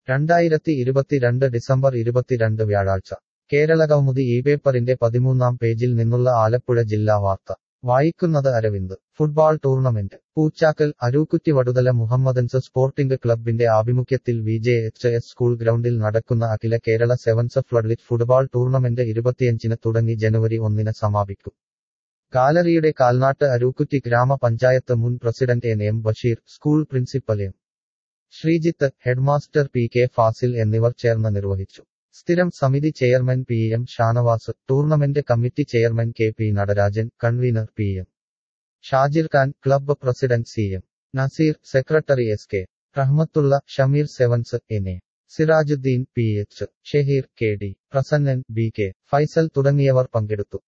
രണ്ടായിരത്തി ഇരുപത്തിരണ്ട് ഡിസംബർ ഇരുപത്തിരണ്ട് വ്യാഴാഴ്ച കേരള കൗമുദി ഈ പേപ്പറിന്റെ പതിമൂന്നാം പേജിൽ നിന്നുള്ള ആലപ്പുഴ ജില്ലാ വാർത്ത വായിക്കുന്നത് Aravind football tournament Poochakkal Arookutty Vaduthala Mohammedans sporting ക്ലബിന്റെ ആഭിമുഖ്യത്തിൽ V J H S school ground നടക്കുന്ന അഖില Kerala sevens floodlit football tournament ഇരുപത്തിയഞ്ചിന് തുടങ്ങി ജനുവരി ഒന്നിന് സമാപിക്കും ഗാലറിയുടെ കാൽനാട്ട് അരൂക്കുറ്റി ഗ്രാമപഞ്ചായത്ത് മുൻ president N M Basheer school principal M Sreejith headmaster P K Fazil എന്നിവർ ചേർന്ന് നിർവഹിച്ചു സ്ഥിരം സമിതി chairman P M Shanavas tournament committee chairman K P Natarajan convener P M Shajir Khan club president C M Nazeer secretary S K Rahmathulla Shameer sevens N A Sirajuddin P H Shaheer K D Prasannan B K Faisal തുടങ്ങിയവർ പങ്കെടുത്തു